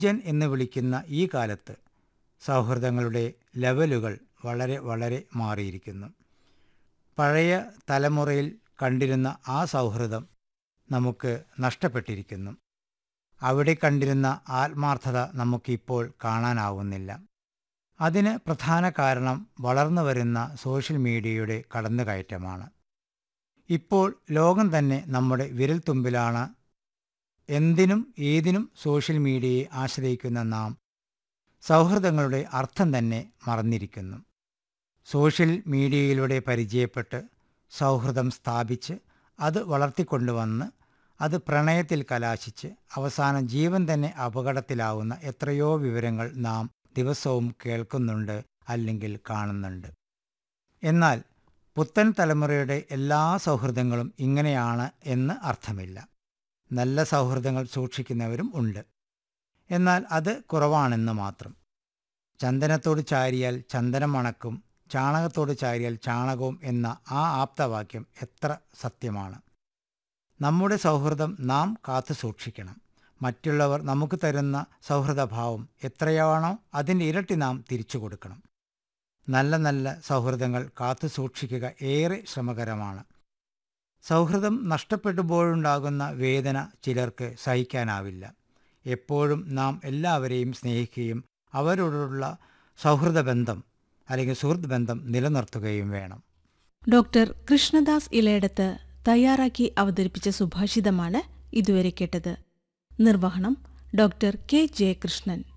ജൻ എന്ന് വിളിക്കുന്ന ഈ കാലത്ത് സൗഹൃദങ്ങളുടെ ലെവലുകൾ വളരെ വളരെ മാറിയിരിക്കുന്നു പഴയ തലമുറയിൽ കണ്ടിരുന്ന ആ സൗഹൃദം നമുക്ക് നഷ്ടപ്പെട്ടിരിക്കുന്നു അവിടെ കണ്ടിരുന്ന ആത്മാർത്ഥത നമുക്കിപ്പോൾ കാണാനാവുന്നില്ല അതിന് പ്രധാന കാരണം വളർന്നു വരുന്ന സോഷ്യൽ മീഡിയയുടെ കടന്നുകയറ്റമാണ് ഇപ്പോൾ ലോകം തന്നെ നമ്മുടെ വിരൽത്തുമ്പിലാണ് എന്തിനും ഏതിനും സോഷ്യൽ മീഡിയയെ ആശ്രയിക്കുന്ന നാം സൗഹൃദങ്ങളുടെ അർത്ഥം തന്നെ മറന്നിരിക്കുന്നു സോഷ്യൽ മീഡിയയിലൂടെ പരിചയപ്പെട്ട് സൗഹൃദം സ്ഥാപിച്ച് അത് വളർത്തിക്കൊണ്ടുവന്ന് അത് പ്രണയത്തിൽ കലാശിച്ച് അവസാനം ജീവൻ തന്നെ അപകടത്തിലാവുന്ന എത്രയോ വിവരങ്ങൾ നാം ദിവസവും കേൾക്കുന്നുണ്ട് അല്ലെങ്കിൽ കാണുന്നുണ്ട് എന്നാൽ പുത്തൻ തലമുറയുടെ എല്ലാ സൗഹൃദങ്ങളും ഇങ്ങനെയാണ് എന്ന് അർത്ഥമില്ല നല്ല സൗഹൃദങ്ങൾ സൂക്ഷിക്കുന്നവരും ഉണ്ട് എന്നാൽ അത് കുറവാണെന്ന് മാത്രം ചന്ദനത്തോട് ചാരിയാൽ ചന്ദനം മണക്കും ചാണകത്തോട് ചാരിയാൽ ചാണകവും എന്ന ആ ആപ്തവാക്യം എത്ര സത്യമാണ് നമ്മുടെ സൗഹൃദം നാം കാത്തു സൂക്ഷിക്കണം മറ്റുള്ളവർ നമുക്ക് തരുന്ന സൗഹൃദഭാവം എത്രയാണോ അതിൻ്റെ ഇരട്ടി നാം തിരിച്ചു കൊടുക്കണം നല്ല നല്ല സൗഹൃദങ്ങൾ കാത്തു സൂക്ഷിക്കുക ഏറെ ശ്രമകരമാണ് സൗഹൃദം നഷ്ടപ്പെടുമ്പോഴുണ്ടാകുന്ന വേദന ചിലർക്ക് സഹിക്കാനാവില്ല എപ്പോഴും നാം എല്ലാവരെയും സ്നേഹിക്കുകയും അവരോടുള്ള സൗഹൃദ ബന്ധം അല്ലെങ്കിൽ സുഹൃത്ത് ബന്ധം നിലനിർത്തുകയും വേണം ഡോക്ടർ കൃഷ്ണദാസ് ഇലയിടത്ത് തയ്യാറാക്കി അവതരിപ്പിച്ച സുഭാഷിതമാണ് ഇതുവരെ കേട്ടത് നിർവഹണം ഡോക്ടർ കെ ജയകൃഷ്ണൻ